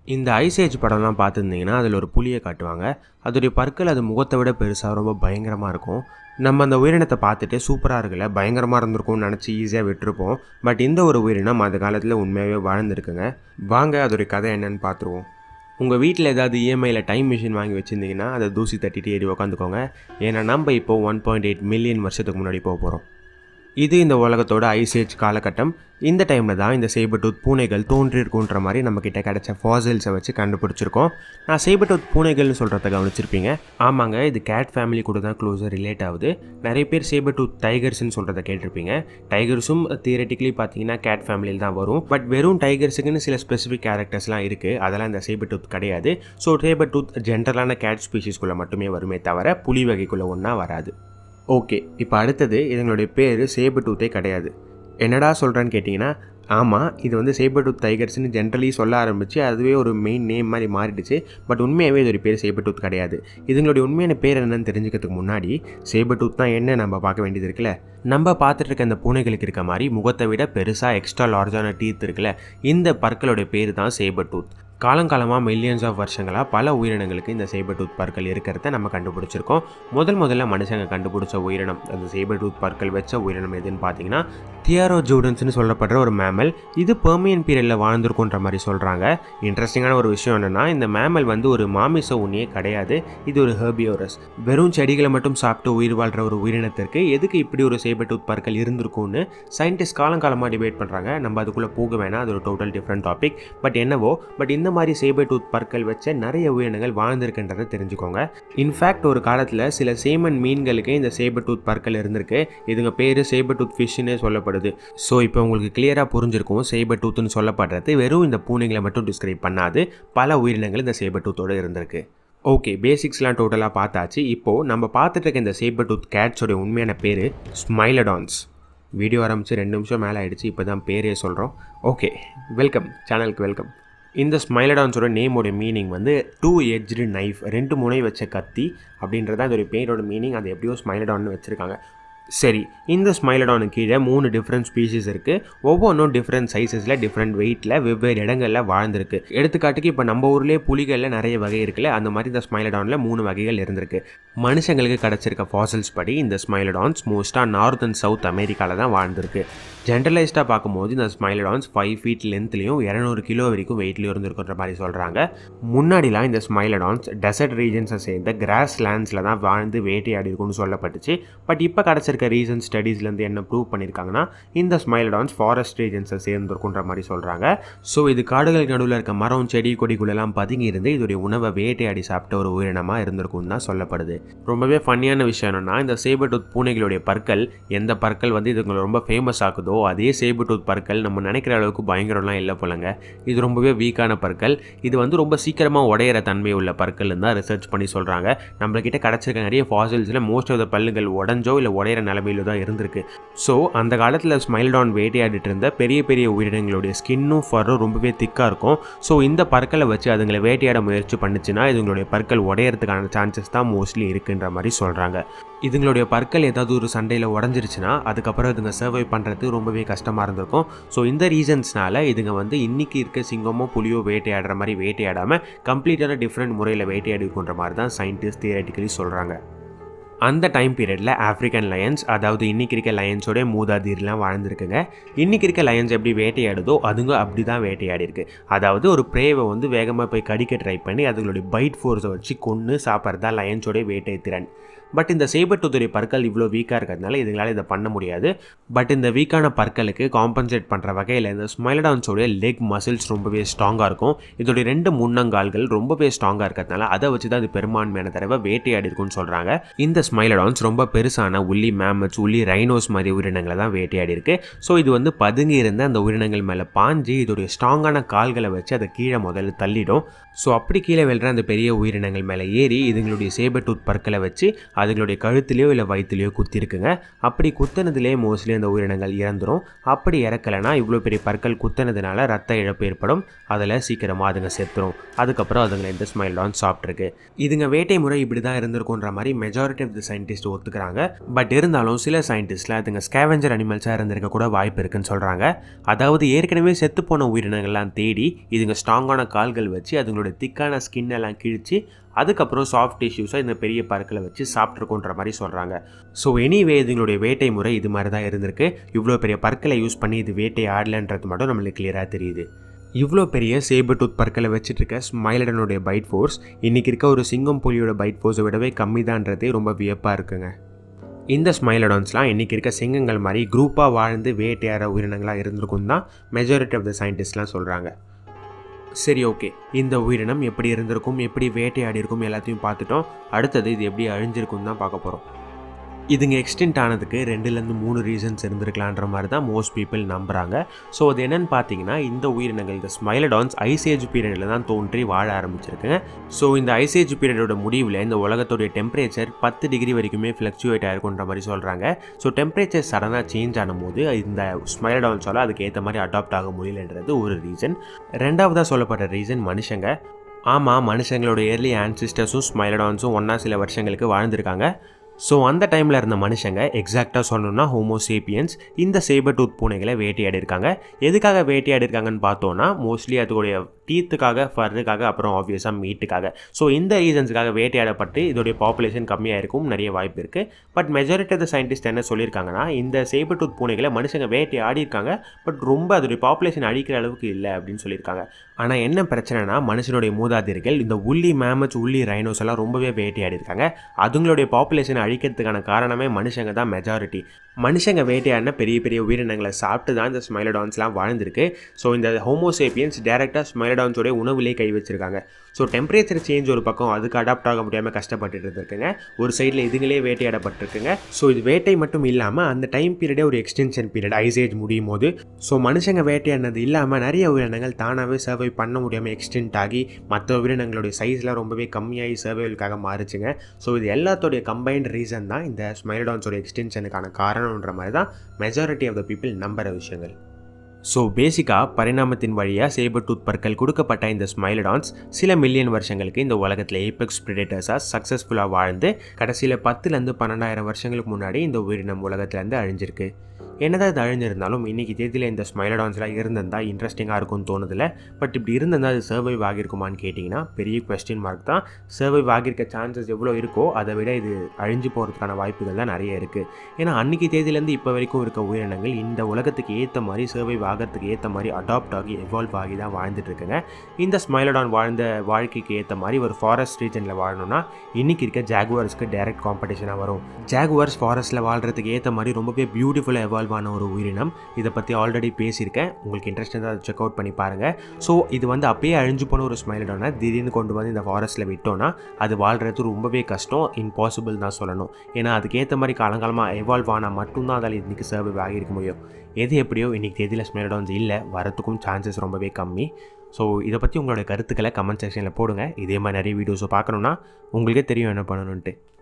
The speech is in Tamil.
இந்த ஐசேஜ் படம்லாம் பார்த்துருந்தீங்கன்னா அதில் ஒரு புலியை காட்டுவாங்க அதோடைய பற்கள் அது முகத்தை விட பெருசாக ரொம்ப பயங்கரமாக இருக்கும் நம்ம அந்த உயிரினத்தை பார்த்துட்டு சூப்பராக இருக்குல்ல பயங்கரமாக இருந்திருக்கும்னு நினச்சி ஈஸியாக விட்டுருப்போம் பட் இந்த ஒரு உயிரினம் அந்த காலத்தில் உண்மையாகவே வாழ்ந்துருக்குங்க வாங்க அதோடைய கதை என்னன்னு பார்த்துருவோம் உங்கள் வீட்டில் ஏதாவது இஎம்ஐயில் டைம் மிஷின் வாங்கி வச்சுருந்தீங்கன்னா அதை தூசி தட்டிட்டு ஏறி உட்காந்துக்கோங்க ஏன்னா நம்ம இப்போ ஒன் பாயிண்ட் எயிட் மில்லியன் வருஷத்துக்கு முன்னாடி போக போகிறோம் இது இந்த உலகத்தோட ஐசேஜ் காலகட்டம் இந்த டைமில் தான் இந்த சேபட்டூத் பூனைகள் தோன்றியிருக்குன்ற மாதிரி நம்மக்கிட்ட கிடைச்ச ஃபாசில்ஸை வச்சு கண்டுபிடிச்சிருக்கோம் நான் சேபட்டூத் பூனைகள்னு சொல்கிறத கவனிச்சிருப்பீங்க ஆமாங்க இது கேட் ஃபேமிலி கூட தான் க்ளோஸாக ரிலேட் ஆகுது நிறைய பேர் சேபட்டூத் டைகர்ஸ்னு சொல்கிறத கேட்டிருப்பீங்க டைகர்ஸும் தியரட்டிக்கலி பார்த்தீங்கன்னா கேட் ஃபேமிலியில் தான் வரும் பட் வெறும் டைகர்ஸுக்குன்னு சில ஸ்பெசிஃபிக் கேரக்டர்ஸ்லாம் இருக்குது அதெல்லாம் இந்த சேபட்டூத் கிடையாது ஸோ சேபட்டூத் ஜென்ரலான கேட் ஸ்பீஷிஸ்குள்ளே மட்டுமே வருமே தவிர புலி வகைக்குள்ளே ஒன்றா வராது ஓகே இப்போ அடுத்தது இதனுடைய பேர் சேபட்டூத்தே கிடையாது என்னடா சொல்கிறேன்னு கேட்டிங்கன்னா ஆமாம் இது வந்து சேபட்டூத் டைகர்ஸ்னு ஜென்ரலி சொல்ல ஆரம்பித்து அதுவே ஒரு மெயின் நேம் மாதிரி மாறிடுச்சு பட் உண்மையாகவே இது ஒரு பேர் சேபட்டூத் கிடையாது இதுங்களுடைய உண்மையான பேர் என்னன்னு தெரிஞ்சுக்கிறதுக்கு முன்னாடி சேபட்டூத் தான் என்ன நம்ம பார்க்க வேண்டியது இருக்குல்ல நம்ம பார்த்துட்டு இருக்க இந்த பூனைகளுக்கு இருக்க மாதிரி முகத்தை விட பெருசாக எக்ஸ்ட்ரா லார்ஜான டீத் இருக்குல்ல இந்த பற்களோட பேர் தான் சேபட்டூத் காலங்காலமாக மில்லியன்ஸ் ஆஃப் வருஷங்களாக பல உயிரினங்களுக்கு இந்த சேபர் டூத் பற்கள் இருக்கிறத நம்ம கண்டுபிடிச்சிருக்கோம் முதல் முதல்ல மனுஷங்க கண்டுபிடிச்ச உயிரினம் அந்த சேபர் டூத் பற்கள் வச்ச உயிரினம் எதுன்னு பார்த்தீங்கன்னா தியாரோ ஜூடன்ஸ்னு சொல்லப்படுற ஒரு மேமல் இது பெர்மியன் பீரியடில் வாழ்ந்திருக்குன்ற மாதிரி சொல்கிறாங்க இன்ட்ரெஸ்டிங்கான ஒரு விஷயம் என்னென்னா இந்த மேமல் வந்து ஒரு மாமிச உண்ணியே கிடையாது இது ஒரு ஹெர்பியோரஸ் வெறும் செடிகளை மட்டும் சாப்பிட்டு உயிர் வாழ்கிற ஒரு உயிரினத்திற்கு எதுக்கு இப்படி ஒரு சேபர் டூத் பற்கள் இருந்திருக்கும்னு சயின்டிஸ்ட் காலங்காலமாக டிபேட் பண்ணுறாங்க நம்ம அதுக்குள்ளே போக வேணாம் அது ஒரு டோட்டல் டிஃப்ரெண்ட் டாபிக் பட் என்னவோ பட் இந்த மாதிரி சேபர் டூத் பற்கள் வச்ச நிறைய உயிரினங்கள் வாழ்ந்திருக்குன்றதை தெரிஞ்சுக்கோங்க இன்ஃபேக்ட் ஒரு காலத்தில் சில சேமன் மீன்களுக்கே இந்த சேபர் டூத் பற்கள் இருந்திருக்கு இதுங்க பேர் சேபர் டூத் ஃபிஷ்ஷுன்னே சொல்லப்படுது ஸோ இப்போ உங்களுக்கு கிளியராக புரிஞ்சிருக்கும் சேபர் டூத்னு சொல்லப்படுறது வெறும் இந்த பூனைகளை மட்டும் டிஸ்கிரைப் பண்ணாது பல உயிரினங்கள் இந்த சேபர் டூத்தோடு இருந்திருக்கு ஓகே பேசிக்ஸ்லாம் டோட்டலாக பார்த்தாச்சு இப்போது நம்ம பார்த்துட்டு இருக்க இந்த சேபர் டூத் கேட்ஸோட உண்மையான பேர் ஸ்மைலடான்ஸ் வீடியோ ஆரம்பித்து ரெண்டு நிமிஷம் மேலே ஆகிடுச்சு இப்போ தான் பேரே சொல்கிறோம் ஓகே வெல்கம் சேனலுக்கு வெல்கம் இந்த ஸ்மைலடான்ஸோட நேமோட மீனிங் வந்து டூ எட்ஜ்டு நைஃப் ரெண்டு முனை வச்ச கத்தி அப்படின்றத அதோட பேரோட மீனிங் அது எப்படியோ ஸ்மைலடான்னு வச்சுருக்காங்க சரி இந்த ஸ்மைலடானு கீழே மூணு டிஃப்ரெண்ட் ஸ்பீஷிஸ் இருக்குது ஒவ்வொன்றும் டிஃப்ரெண்ட் சைஸஸில் டிஃப்ரெண்ட் வெயிட்டில் வெவ்வேறு இடங்களில் வாழ்ந்திருக்கு எடுத்துக்காட்டுக்கு இப்போ நம்ம ஊர்லேயே புலிகளில் நிறைய வகை இருக்குல்ல அந்த மாதிரி இந்த ஸ்மைலடானில் மூணு வகைகள் இருந்திருக்கு மனுஷங்களுக்கு கிடச்சிருக்க ஃபாசில்ஸ் படி இந்த ஸ்மைலடான்ஸ் மோஸ்ட்டாக நார்த் அண்ட் சவுத் அமெரிக்காவில் தான் வாழ்ந்திருக்கு ஜென்ரலைஸ்டாக பார்க்கும்போது இந்த ஸ்மைலடான்ஸ் ஃபைவ் ஃபீட் லென்த்லேயும் இரநூறு கிலோ வரைக்கும் வெயிட்லேயும் இருந்திருக்குன்ற மாதிரி சொல்கிறாங்க முன்னாடிலாம் இந்த ஸ்மைலடான்ஸ் டெசர்ட் ரீஜன்ஸை சேர்ந்த கிராஸ் லேண்ட்ஸில் தான் வாழ்ந்து வேட்டையாடி இருக்கும்னு சொல்லப்பட்டுச்சு பட் இப்போ கிடச்சிருக்க ரீசன்ட் ஸ்டடீஸ்லேருந்து என்ன ப்ரூவ் பண்ணியிருக்காங்கன்னா இந்த ஸ்மைலடான்ஸ் ஃபாரஸ்ட் ரீஜன்ஸை சேர்ந்துருக்குன்ற மாதிரி சொல்கிறாங்க ஸோ இது காடுகளுக்கு நடுவில் இருக்க மரம் செடி கொடிக்குள்ளெல்லாம் பதுங்கி இருந்து இதோடைய உணவை வேட்டையாடி சாப்பிட்ட ஒரு உயிரினமாக இருந்திருக்கும் தான் சொல்லப்படுது ரொம்பவே ஃபன்னியான விஷயம் என்னென்னா இந்த சேபட்டூத் பூனைகளுடைய பற்கள் எந்த பற்கள் வந்து இதுங்களை ரொம்ப ஃபேமஸ் ஆக்குதோ இருந்ததோ அதே சேபுடூத் பற்கள் நம்ம நினைக்கிற அளவுக்கு பயங்கரம்லாம் இல்லை போலங்க இது ரொம்பவே வீக்கான பற்கள் இது வந்து ரொம்ப சீக்கிரமாக உடையிற தன்மை உள்ள பற்கள்னு தான் ரிசர்ச் பண்ணி சொல்கிறாங்க நம்மக்கிட்ட கிடச்சிருக்க நிறைய ஃபாசில்ஸில் மோஸ்ட் ஆஃப் த பல்லுகள் உடஞ்சோ இல்லை உடையிற நிலமையில தான் இருந்திருக்கு ஸோ அந்த காலத்தில் ஸ்மைல்டான் வேட்டையாடிட்டு இருந்த பெரிய பெரிய உயிரினங்களுடைய ஸ்கின்னும் ஃபரும் ரொம்பவே திக்காக இருக்கும் ஸோ இந்த பற்களை வச்சு அதுங்களை வேட்டையாட முயற்சி பண்ணுச்சுன்னா இதுங்களுடைய பற்கள் உடையறதுக்கான சான்சஸ் தான் மோஸ்ட்லி இருக்குன்ற மாதிரி சொல்கிறாங்க இதுங்களுடைய பற்கள் ஏதாவது ஒரு சண்டையில் உடஞ்சிருச்சுன்னா அதுக்கப்புறம் இதுங்க சர்வை பண்ணுறது ரொம்பவே கஷ்டமாக இருந்திருக்கும் ஸோ இந்த ரீசன்ஸ்னால இதுங்க வந்து இன்றைக்கி இருக்க சிங்கமோ புலியோ வேட்டையாடுற மாதிரி வேட்டையாடாமல் கம்ப்ளீட்டான டிஃப்ரெண்ட் முறையில் வேட்டையாடி இருக்குன்ற மாதிரி தான் சயின்டிஸ்ட் தியரட்டிக்கலி சொல்கிறாங்க அந்த டைம் பீரியடில் ஆஃப்ரிக்கன் லயன்ஸ் அதாவது இன்றைக்கி இருக்க லயன்ஸோட மூதாதீர்லாம் வாழ்ந்துருக்குங்க இன்றைக்கி இருக்க லயன்ஸ் எப்படி வேட்டையாடுதோ அதுங்க அப்படி தான் வேட்டையாடி இருக்கு அதாவது ஒரு ப்ரேவை வந்து வேகமாக போய் கடிக்க ட்ரை பண்ணி அதுங்களுடைய பைட் ஃபோர்ஸை வச்சு கொன்று சாப்பிட்றது தான் லயன்ஸோட வேட்டை திறன் பட் இந்த சேபட்டூத்துடைய பற்கள் இவ்வளோ வீக்காக இருக்கிறதுனால இதுங்களால் இதை பண்ண முடியாது பட் இந்த வீக்கான பற்களுக்கு காம்பன்சேட் பண்ணுற வகையில் இந்த ஸ்மைலடான்ஸோடைய லெக் மசில்ஸ் ரொம்பவே ஸ்ட்ராங்காக இருக்கும் இதோடைய ரெண்டு முன்னங்கால்கள் ரொம்பவே ஸ்ட்ராங்காக இருக்கிறதுனால அதை வச்சு தான் இது பெரும்பான்மையான தடவை வேட்டையாடி இருக்கும்னு சொல்கிறாங்க இந்த ஸ்மைலடான்ஸ் ரொம்ப பெருசான உள்ளி மேமட்ஸ் உள்ளி ரைனோஸ் மாதிரி உயிரினங்களை தான் வேட்டையாடி இருக்கு ஸோ இது வந்து பதுங்கி இருந்த அந்த உயிரினங்கள் மேலே பாஞ்சு இதோடைய ஸ்ட்ராங்கான கால்களை வச்சு அதை கீழே முதல்ல தள்ளிடும் ஸோ அப்படி கீழே வெல்ற அந்த பெரிய உயிரினங்கள் மேலே ஏறி இதுங்களுடைய சேபர் டூத் பற்களை வச்சு அதுங்களுடைய கழுத்துலேயோ இல்லை வயிற்றுலையோ குத்திருக்குங்க அப்படி குத்துனதுலேயே மோஸ்ட்லி அந்த உயிரினங்கள் இறந்துரும் அப்படி இறக்கலைன்னா இவ்வளோ பெரிய பற்கள் குத்துனதுனால ரத்த இழப்பு ஏற்படும் அதில் சீக்கிரமாக அதுங்க செத்துரும் அதுக்கப்புறம் அதுங்களை இந்த ஸ்மைல் டான் சாப்பிட்ருக்கு இதுங்க வேட்டை முறை இப்படி தான் இருந்திருக்குன்ற மாதிரி மெஜாரிட்டி ஆஃப் த சயின்டிஸ்ட் ஒத்துக்கிறாங்க பட் இருந்தாலும் சில சயின்டிஸ்டில் அதுங்க ஸ்கேவெஞ்சர் அனிமல்ஸாக இருந்திருக்க கூட வாய்ப்பு இருக்குன்னு சொல்கிறாங்க அதாவது ஏற்கனவே செத்து போன உயிரினங்கள்லாம் தேடி இதுங்க ஸ்ட்ராங்கான கால்கள் வச்சு அதுங்களோட திக்கான ஸ்கின் எல்லாம் கிழிச்சு அதுக்கப்புறம் சாஃப்ட் டிஷ்யூஸை இந்த பெரிய பற்களை வச்சு சாப்பிட்ருக்கோன்ற மாதிரி சொல்கிறாங்க ஸோ எனிவே இதுங்களுடைய வேட்டை முறை இது மாதிரி தான் இருந்திருக்கு இவ்வளோ பெரிய பற்களை யூஸ் பண்ணி இது வேட்டை ஆடலைன்றது மட்டும் நம்மளுக்கு கிளியராக தெரியுது இவ்வளோ பெரிய சேபர் டூத் பற்களை வச்சுட்டு இருக்க ஸ்மைலடனுடைய பைட் ஃபோர்ஸ் இன்றைக்கி இருக்க ஒரு சிங்கம் புலியோட பைட் ஃபோர்ஸை விடவே கம்மி தான்றதே ரொம்ப வியப்பாக இருக்குங்க இந்த ஸ்மைலடான்ஸ்லாம் இன்றைக்கி இருக்க சிங்கங்கள் மாதிரி குரூப்பாக வாழ்ந்து வேட்டையாட உயிரினங்களாக இருந்திருக்கும் தான் மெஜாரிட்டி ஆஃப் த சயின்டிஸ்ட்லாம் சொல்கிறாங்க சரி ஓகே இந்த உயிரினம் எப்படி இருந்திருக்கும் எப்படி வேட்டையாடி இருக்கும் எல்லாத்தையும் பார்த்துட்டோம் அடுத்தது இது எப்படி அழிஞ்சிருக்கும் தான் பார்க்க போகிறோம் இதுங்க எக்ஸ்டென்ட் ஆனதுக்கு ரெண்டுலேருந்து மூணு ரீசன்ஸ் இருந்திருக்கலான்ற மாதிரி தான் மோஸ்ட் பீப்புள் நம்புகிறாங்க ஸோ அது என்னென்னு பார்த்தீங்கன்னா இந்த உயிரினங்கள் இந்த ஸ்மைலடான்ஸ் ஐசேஜ் பீரியடில் தான் தோன்றி வாழ ஆரம்பிச்சிருக்குங்க ஸோ இந்த ஐசேஜ் பீரியடோட முடிவில் இந்த உலகத்தோடைய டெம்பரேச்சர் பத்து டிகிரி வரைக்குமே ஃப்ளக்சுவேட் ஆயிருக்குன்ற மாதிரி சொல்கிறாங்க ஸோ டெம்பரேச்சர் சடனாக சேஞ்ச் ஆனும்போது இந்த ஸ்மைலடான்ஸால் அதுக்கு ஏற்ற மாதிரி அடாப்ட் ஆக முடியலன்றது ஒரு ரீசன் ரெண்டாவதாக சொல்லப்பட்ட ரீசன் மனுஷங்க ஆமாம் மனுஷங்களோட ஏர்லி ஆன்சிஸ்டர்ஸும் ஸ்மைலடான்ஸும் ஒன்றா சில வருஷங்களுக்கு வாழ்ந்திருக்காங்க ஸோ அந்த டைமில் இருந்த மனுஷங்க எக்ஸாக்டாக சொல்லணும்னா ஹோமோசேப்பியன்ஸ் இந்த சேபர் டூத் பூனைகளை வேட்டையாடி இருக்காங்க எதுக்காக வேட்டையாடி இருக்காங்கன்னு பார்த்தோன்னா மோஸ்ட்லி அதோடைய டீத்துக்காக ஃபர்னுக்காக அப்புறம் ஆப்வியஸாக மீட்டுக்காக ஸோ இந்த ரீசன்ஸுக்காக வேட்டையாடப்பட்டு இதோடைய பாப்புலேஷன் கம்மியாக இருக்கும் நிறைய வாய்ப்பு இருக்குது but majority of the scientist என்ன சொல்லியிருக்காங்கன்னா இந்த சேபர் டூத் பூனைகளை மனுஷங்க வேட்டையாடி இருக்காங்க பட் ரொம்ப அதோடைய பாப்புலேஷன் அழிக்கிற அளவுக்கு இல்லை அப்படின்னு சொல்லியிருக்காங்க ஆனால் என்ன பிரச்சனைனா மனுஷனுடைய மூதாதையர்கள் இந்த உள்ளி மேமச் உள்ளி ரைனோஸ் எல்லாம் ரொம்பவே வேட்டையாடி இருக்காங்க அதுங்களுடைய பாப்புலேஷனை அழிக்கிறதுக்கான காரணமே மனுஷங்க தான் மெஜாரிட்டி மனுஷங்க வேட்டையாடின பெரிய பெரிய உயிரினங்களை சாப்பிட்டு தான் இந்த ஸ்மைலடான்ஸ்லாம் வாழ்ந்திருக்கு ஸோ இந்த ஹோமோசேப்பியன்ஸ் டேரெக்டாக ஸ்மைலடான்ஸோடைய உணவுலேயே கை வச்சிருக்காங்க ஸோ டெம்பரேச்சர் சேஞ்ச் ஒரு பக்கம் அதுக்கு அடாப்ட் ஆக முடியாமல் கஷ்டப்பட்டுட்டு இருந்திருக்குங்க ஒரு சைடில் இதுங்களே வேட்டையாடப்பட்டிருக்குங்க ஸோ இது வேட்டை மட்டும் இல்லாமல் அந்த டைம் பீரியடே ஒரு எக்ஸ்டென்ஷன் பீரியட் ஐசேஜ் முடியும் போது ஸோ மனுஷங்க வேட்டையாடினது இல்லாமல் நிறைய உயிரினங்கள் தானாகவே சர்வை பண்ண முடியாமல் எக்ஸ்டென்ட் ஆகி மற்ற உயிரினங்களுடைய சைஸ்லாம் ரொம்பவே கம்மியாகி சர்வைவலுக்காக மாறுச்சுங்க ஸோ இது எல்லாத்தோடைய கம்பைன்ட் ரீசன் தான் இந்த ஸ்மைலடான்ஸோட எக்ஸ்டென்ஷனுக்கான காரணம்ன்ற மாதிரி தான் மெஜாரிட்டி ஆஃப் த பீப்புள் நம்புகிற விஷயங்கள் ஸோ பேசிக்காக பரிணாமத்தின் வழியாக சேபர் டூத் பற்கள் கொடுக்கப்பட்ட இந்த ஸ்மைலடான்ஸ் சில மில்லியன் வருஷங்களுக்கு இந்த உலகத்தில் ஏபெக்ஸ் ப்ரிடேட்டர்ஸாக சக்ஸஸ்ஃபுல்லாக வாழ்ந்து கடைசியில் பத்துலேருந்து பன்னெண்டாயிரம் வருஷங்களுக்கு முன்னாடி இந்த உயிரினம் உலகத்துலேருந்து அழிஞ்சிருக்கு என்னதான் இது அழிஞ்சிருந்தாலும் இன்றைக்கி தேதியில் இந்த ஸ்மைலடான்ஸ்லாம் இருந்திருந்தால் இன்ட்ரெஸ்டிங்காக இருக்கும்னு தோணுதில்ல பட் இப்படி இருந்திருந்தால் அது சர்வைவ் ஆகிருக்குமான்னு கேட்டிங்கன்னா பெரிய கொஸ்டின் மார்க் தான் சர்வைவ் ஆகியிருக்க சான்சஸ் எவ்வளோ இருக்கோ அதை விட இது அழிஞ்சு போகிறதுக்கான வாய்ப்புகள் தான் நிறைய இருக்குது ஏன்னா அன்றைக்கி தேதியிலேருந்து இப்போ வரைக்கும் இருக்க உயிரினங்கள் இந்த உலகத்துக்கு ஏற்ற மாதிரி சர்வைவ் ஆகிறதுக்கு ஏற்ற மாதிரி அடாப்ட் ஆகி எவால்வ் ஆகி தான் வாழ்ந்துட்டு இருக்குங்க இந்த ஸ்மைலடான் வாழ்ந்த வாழ்க்கைக்கு ஏற்ற மாதிரி ஒரு ஃபாரஸ்ட் ரீஜனில் வாழணும்னா இன்றைக்கி இருக்க ஜாகுவர்ஸ்க்கு டைரக்ட் காம்படிஷனாக வரும் ஜாகுவர்ஸ் ஃபாரஸ்ட்டில் வாழ்கிறதுக்கு ஏற்ற மாதிரி ரொம்பவே பியூட்டிஃபுல்லாக எவால்வ் ஆன ஒரு உயிரினம் இதை பற்றி ஆல்ரெடி பேசியிருக்கேன் உங்களுக்கு இன்ட்ரெஸ்ட் இருந்தால் அதை செக் அவுட் பண்ணி பாருங்கள் ஸோ இது வந்து அப்பயே அழிஞ்சு போன ஒரு ஸ்மைலடானா திடீர்னு கொண்டு வந்து இந்த ஃபாரஸ்ட்டில் விட்டோன்னா அது வாழ்கிறது ரொம்பவே கஷ்டம் இம்பாசிபிள் தான் சொல்லணும் ஏன்னா அதுக்கேற்ற மாதிரி காலங்காலமாக எவால்வ் ஆனால் மட்டும்தான் அதில் இன்றைக்கி சர்வை ஆகியிருக்க முடியும் எது எப்படியோ இன்றைக்கி தேதியில் ஸ்மைலடான்ஸ் இல்லை வரத்துக்கும் சான்சஸ் ரொம்பவே கம்மி ஸோ இதை பற்றி உங்களோட கருத்துக்களை கமெண்ட் செக்ஷனில் போடுங்க இதே மாதிரி நிறைய வீடியோஸை பார்க்கணுன்னா உங்களுக்கே தெரியும் என்ன பண்ணணுன்ட்டு